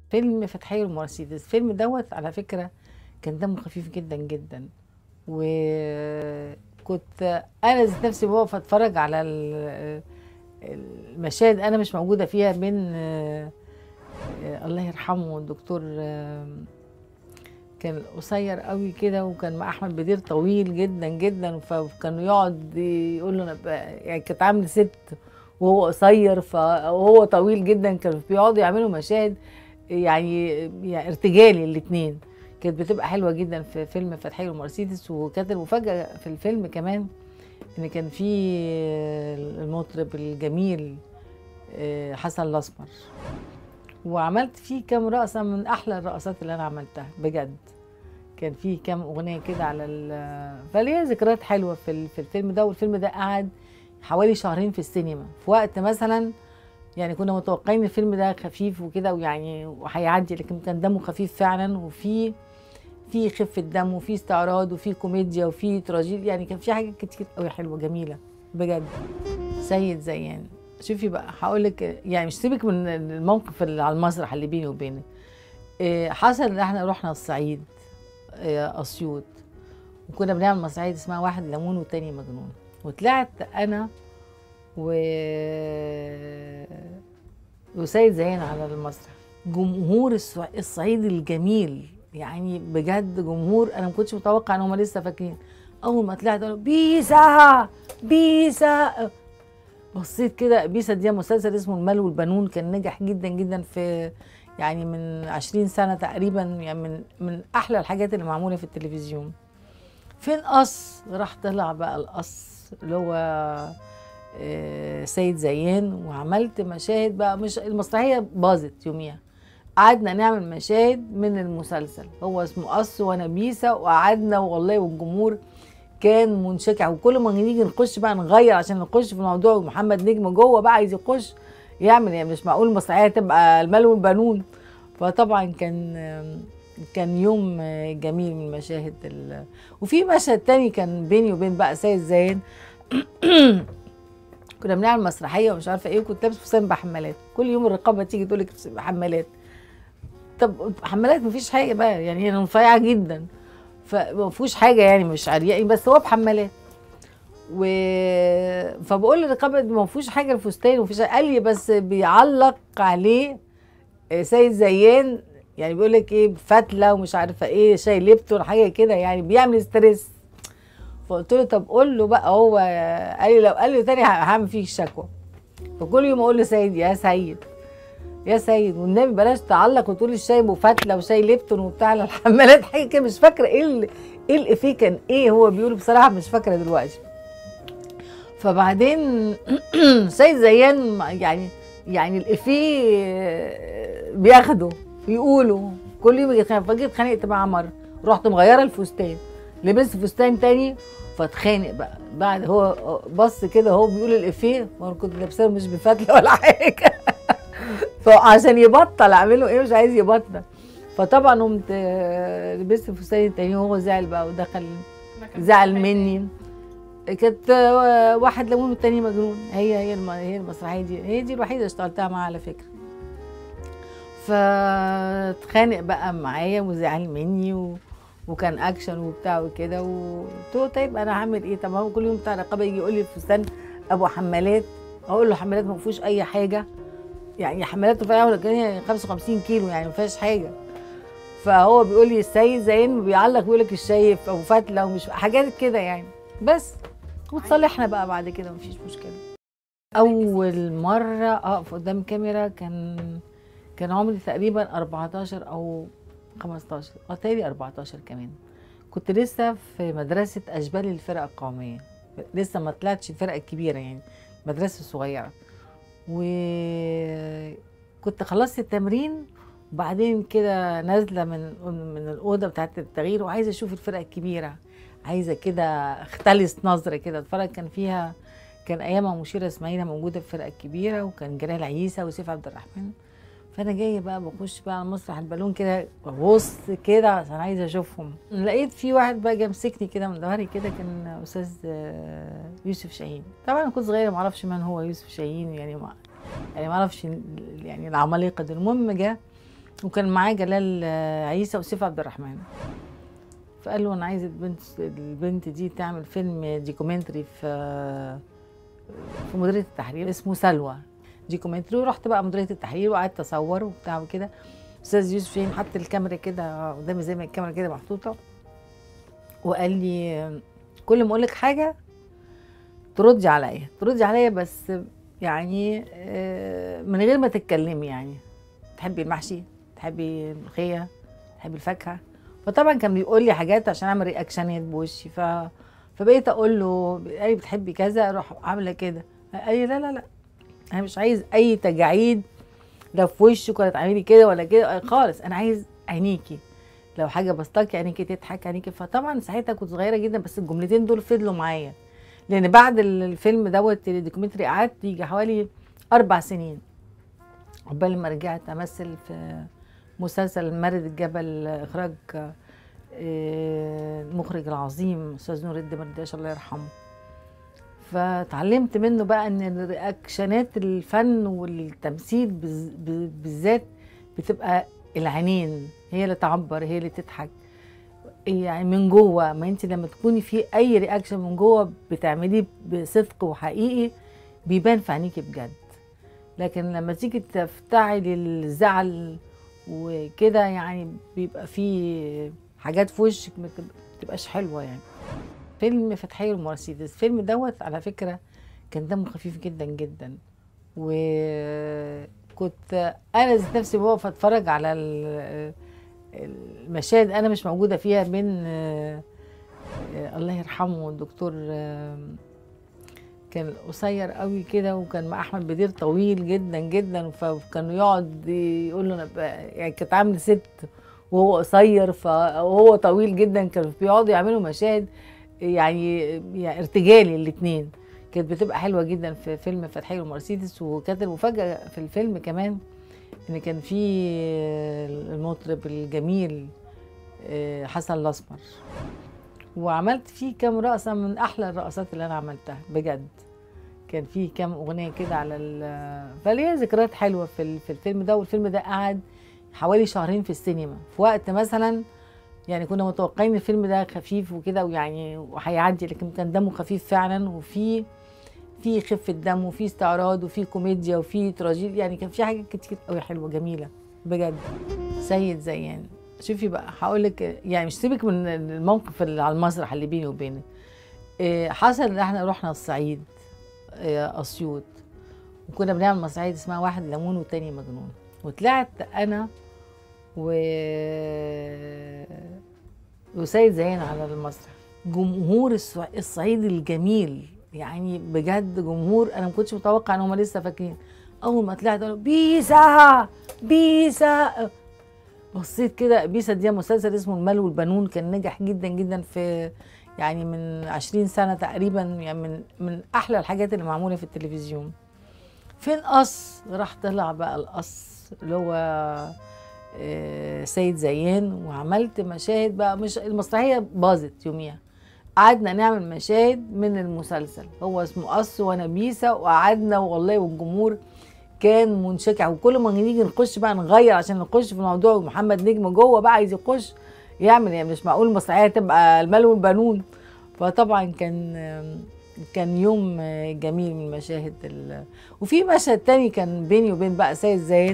فيلم فتحية والمرسيدس الفيلم دوت على فكرة كان دمه خفيف جدا جدا وكنت انا ذات نفسي بقف اتفرج على ال- المشاهد انا مش موجوده فيها بين آه، آه، الله يرحمه الدكتور آه، كان قصير قوي كده وكان مع احمد بدير طويل جدا جدا فكانوا يقعد يقول له انا ب- يعني كانت عامله ست وهو قصير فهو طويل جدا كانوا بيقعدوا يعملوا مشاهد يعني, يعني ارتجالي الاثنين كانت بتبقى حلوه جدا في فيلم فتحية ومرسيدس وكانت المفاجاه في الفيلم كمان ان كان في المطرب الجميل آه، حسن الاسمر وعملت فيه كام رقصه من احلى الرقصات اللي انا عملتها بجد كان فيه كام اغنيه كده على ال فليا ذكريات حلوه في ال- في الفيلم ده والفيلم ده قعد حوالي شهرين في السينما في وقت مثلا يعني كنا متوقعين الفيلم ده خفيف وكده ويعني وهيعدي لكن كان دمه خفيف فعلا وفي في خفه دم وفي استعراض وفي كوميديا وفي تراجيدي يعني كان في حاجات كتير قوي حلوه جميله بجد سيد زيان شوفي بقى هقول لك يعني مش سيبك من الموقف اللي على المسرح اللي بيني وبينك إيه، حصل ان احنا رحنا الصعيد إيه، اسيوط وكنا بنعمل مسرحيه اسمها واحد ليمون والتاني مجنون وطلعت انا و وسيد زيان على المسرح جمهور الصع- الصعيد الجميل يعني بجد جمهور انا ما كنتش متوقع ان هم لسه فاكرين اول ما طلعت قالوا بيسا بيسا بصيت كده بيسا دي مسلسل اسمه المال والبنون كان نجح جدا جدا في يعني من عشرين سنة تقريبا يعني من من أحلى الحاجات اللي معمولة في التلفزيون فين قص راح طلع بقى القص اللي هو آه، سيد زيان وعملت مشاهد بقى مش المسرحية باظت يوميها قعدنا نعمل مشاهد من المسلسل هو اسمه قص وانا بيسا وقعدنا والله والجمهور كان منشكع وكل ما نيجي نخش بقى نغير عشان نخش في الموضوع ومحمد نجم جوه بقى عايز يخش يعمل يعني مش معقول المسرحيه تبقى المال والبنون فطبعا كان كان يوم جميل من المشاهد ال... وفي مشهد تاني كان بيني وبين بقى سيد زين كنا بنعمل مسرحيه ومش عارفه ايه وكنت لابس فستان بحمالات كل يوم الرقابه تيجي تقول لك بحمالات طب حمالات مفيش حاجه بقى يعني انا رفيعه جدا فما فيهوش حاجه يعني مش عريان بس هو بحمالات و فبقول للرقابه ما فيهوش حاجه الفستان ومفيش قال لي بس بيعلق عليه سيد زيان يعني بيقول لك ايه فتله ومش عارفه ايه شاي ليبتون حاجه كده يعني بيعمل ستريس فقلت له طب قول له بقى هو قال لي لو قال لي تاني هعمل فيك شكوى فكل يوم اقول لسيد يا سيد يا سيد والنبي بلاش تعلق وتقول الشاي وفتله وشاي ليبتون وبتاع على الحمالات حاجه كده مش فاكره ايه ال- ايه الافيه كان ايه هو بيقوله بصراحه مش فاكره دلوقتي فبعدين سيد زيان يعني يعني الافيه بياخده يقوله كل يوم يجي يتخانق فجيت اتخانقت مع مره رحت مغيره الفستان لبست فستان تاني فاتخانق بقى بعد هو بص كده هو بيقول الافيه وانا كنت لابساه مش بفتله ولا حاجه فعشان يبطل اعمله ايه مش عايز يبطل فطبعا قمت آه، لبست الفستان التاني وهو زعل بقى ودخل زعل مني كانت آه، واحد ليمون والتاني مجنون هي هي الم- هي المسرحيه دي هي دي الوحيده اللي اشتغلتها معاها على فكره فاتخانق بقى معايا وزعل مني و... وكان اكشن وبتاع وكده وقلت له طيب انا هعمل ايه طب هو كل يوم بتاع رقابه يجي يقول لي الفستان ابو حمالات اقول له حمالات ما فيهوش اي حاجه يعني حمالات رفيعه ولكن هي 55 كيلو يعني ما فيهاش حاجه فهو بيقول لي السيد زين بيعلق بيقول لك الشاي او فتله ومش حاجات كده يعني بس وتصالحنا بقى بعد كده مفيش مشكله اول مره اقف قدام كاميرا كان كان عمري تقريبا 14 او 15 اه تقريبا 14 كمان كنت لسه في مدرسه اشبال الفرقه القوميه لسه ما طلعتش الفرقه الكبيره يعني مدرسه صغيره وكنت خلصت التمرين وبعدين كده نازله من من الاوضه بتاعت التغيير وعايزه اشوف الفرقه الكبيره عايزه كده اختلس نظره كده اتفرج كان فيها كان ايامها مشيره اسماعيله موجوده في الفرقه الكبيره وكان جلال عيسى وسيف عبد الرحمن فانا جايه بقى بخش بقى على مسرح البالون كده ببص كده عشان عايزه اشوفهم لقيت في واحد بقى جه مسكني كده من ظهري كده كان استاذ آه، يوسف شاهين طبعا انا كنت صغيره ما اعرفش من هو يوسف شاهين يعني ما يعني ما اعرفش ال- يعني العمالقه دول المهم جه وكان معاه جلال آه، عيسى وسيف عبد الرحمن فقال له انا عايز البنت البنت دي تعمل فيلم ديكومنتري في في مديريه التحرير اسمه سلوى ديكومنتري ورحت بقى مديريه التحرير وقعدت اصور وبتاع وكده استاذ يوسف فين حط الكاميرا كده قدامي زي ما الكاميرا كده محطوطه وقال لي كل ما اقول لك حاجه تردي عليا تردي عليا بس يعني آه، من غير ما تتكلمي يعني تحبي المحشي تحبي الملوخيه تحبي الفاكهه فطبعا كان بيقول لي حاجات عشان اعمل رياكشنات بوشي ف فبقيت اقول له قال لي بتحبي كذا اروح عامله كده قال لي لا لا لا انا مش عايز اي تجاعيد لا في وشك ولا تعملي كده ولا كده خالص انا عايز عينيكي لو حاجه بسطاكي عينيكي تضحك عينيكي فطبعا ساعتها كنت صغيره جدا بس الجملتين دول فضلوا معايا لان بعد الفيلم دوت الدوكيومنتري قعدت يجي حوالي اربع سنين عقبال ما رجعت امثل في مسلسل مارد الجبل اخراج آه، المخرج العظيم استاذ نور الدين مرداش الله يرحمه فتعلمت منه بقى ان الرياكشنات الفن والتمثيل بز- ب- بالذات بتبقى العينين هي اللي تعبر هي اللي تضحك يعني من جوه ما انت لما تكوني في اي رياكشن من جوه بتعمليه بصدق وحقيقي بيبان في عينيكي بجد لكن لما تيجي تفتعلي الزعل وكده يعني بيبقى في حاجات في وشك ما تب- بتبقاش حلوه يعني فيلم فتحية والمرسيدس الفيلم دوت على فكرة كان دمه خفيف جدا جدا وكنت انا ذات نفسي بقف اتفرج على ال- المشاهد انا مش موجوده فيها من آه، آه، الله يرحمه الدكتور آه، كان قصير قوي كده وكان مع احمد بدير طويل جدا جدا فكانوا يقعد يقول له انا ب- يعني كانت عامل ست وهو قصير فهو طويل جدا كانوا بيقعدوا يعملوا مشاهد يعني, يعني ارتجالي الاثنين كانت بتبقى حلوه جدا في فيلم فتحي ومرسيدس وكانت المفاجاه في الفيلم كمان ان كان في المطرب الجميل آه، حسن الاسمر وعملت فيه كام رقصه من احلى الرقصات اللي انا عملتها بجد كان فيه كام اغنيه كده على ال فليا ذكريات حلوه في ال- في الفيلم ده والفيلم ده قعد حوالي شهرين في السينما في وقت مثلا يعني كنا متوقعين الفيلم ده خفيف وكده ويعني وهيعدي لكن كان دمه خفيف فعلا وفي في خفه دم وفي استعراض وفي كوميديا وفي تراجيدي يعني كان في حاجات كتير قوي حلوه جميله بجد سيد زيان شوفي بقى هقول لك يعني مش سيبك من الموقف اللي على المسرح اللي بيني وبينك إيه، حصل ان احنا رحنا الصعيد إيه، اسيوط وكنا بنعمل مسرحيه اسمها واحد ليمون والتاني مجنون وطلعت انا و وسيد زيان على المسرح جمهور الصع- الصعيد الجميل يعني بجد جمهور انا ما كنتش متوقع ان هم لسه فاكرين اول ما طلعت قالوا بيسا بيسا بصيت كده بيسا دي مسلسل اسمه المال والبنون كان نجح جدا جدا في يعني من عشرين سنة تقريبا يعني من من أحلى الحاجات اللي معمولة في التلفزيون فين قص راح طلع بقى القص اللي هو آه، سيد زيان وعملت مشاهد بقى مش المسرحية باظت يوميها قعدنا نعمل مشاهد من المسلسل هو اسمه قص وانا بيسا وقعدنا والله والجمهور كان منشكع وكل ما نيجي نخش بقى نغير عشان نخش في الموضوع ومحمد نجم جوه بقى عايز يخش يعمل يعني مش معقول المسرحيه تبقى المال والبنون فطبعا كان كان يوم جميل من المشاهد ال... وفي مشهد تاني كان بيني وبين بقى سيد زين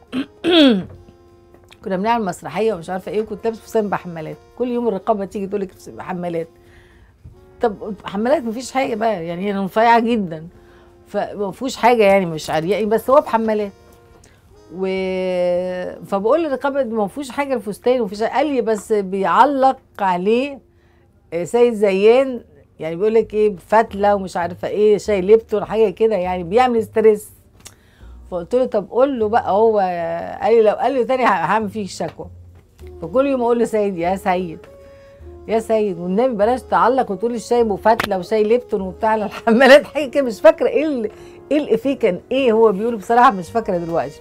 كنا بنعمل مسرحيه ومش عارفه ايه وكنت لابس فستان بحمالات كل يوم الرقابه تيجي تقول لك بحمالات طب حمالات مفيش حاجه بقى يعني انا رفيعه جدا فما فيهوش حاجه يعني مش عريان بس هو بحمالات و فبقول للرقابه ما فيهوش حاجه الفستان ومفيش قال لي بس بيعلق عليه سيد زيان يعني بيقول لك ايه فتله ومش عارفه ايه شاي ليبتون حاجه كده يعني بيعمل ستريس فقلت له طب قول له بقى هو قال لي لو قال لي تاني هعمل فيك شكوى فكل يوم اقول له سيد يا سيد يا سيد والنبي بلاش تعلق وتقول الشاي ابو فتله وشاي ليبتون وبتاع على الحمالات حاجه كده مش فاكره ايه ال- ايه الافيه كان ايه هو بيقوله بصراحه مش فاكره دلوقتي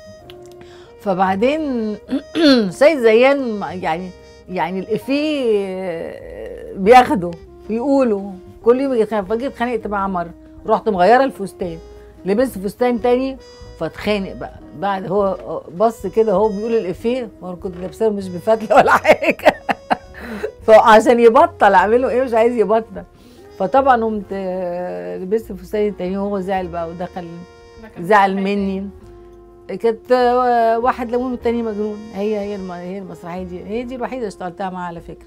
فبعدين سيد زيان يعني يعني الافيه بياخده بيقوله كل يوم يجي يتخانق فجيت اتخانقت مع مره رحت مغيره الفستان لبست فستان تاني فاتخانق بقى بعد هو بص كده هو بيقول الافيه وانا كنت لابسه مش بفتله ولا حاجه فعشان يبطل اعمله ايه مش عايز يبطل فطبعا قمت آه، لبست الفستان التاني وهو زعل بقى ودخل زعل مني كانت آه، واحد ليمون والتاني مجنون هي هي الم- هي المسرحيه دي هي دي الوحيده اللي اشتغلتها معاها على فكره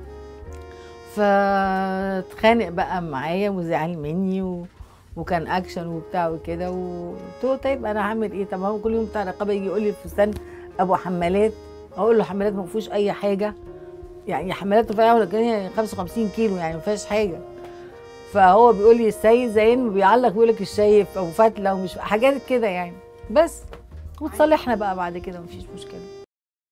فاتخانق بقى معايا وزعل مني و... وكان اكشن وبتاع وكده وقلت له طيب انا هعمل ايه طب هو كل يوم بتاع رقابه يجي يقول لي الفستان ابو حمالات اقول له حمالات ما فيهوش اي حاجه يعني حمالات رفيعه ولكن هي 55 كيلو يعني ما فيهاش حاجه فهو بيقول لي السيد زين ما بيعلق بيقول لك الشايف او فتله ومش حاجات كده يعني بس وتصالحنا بقى بعد كده مفيش مشكله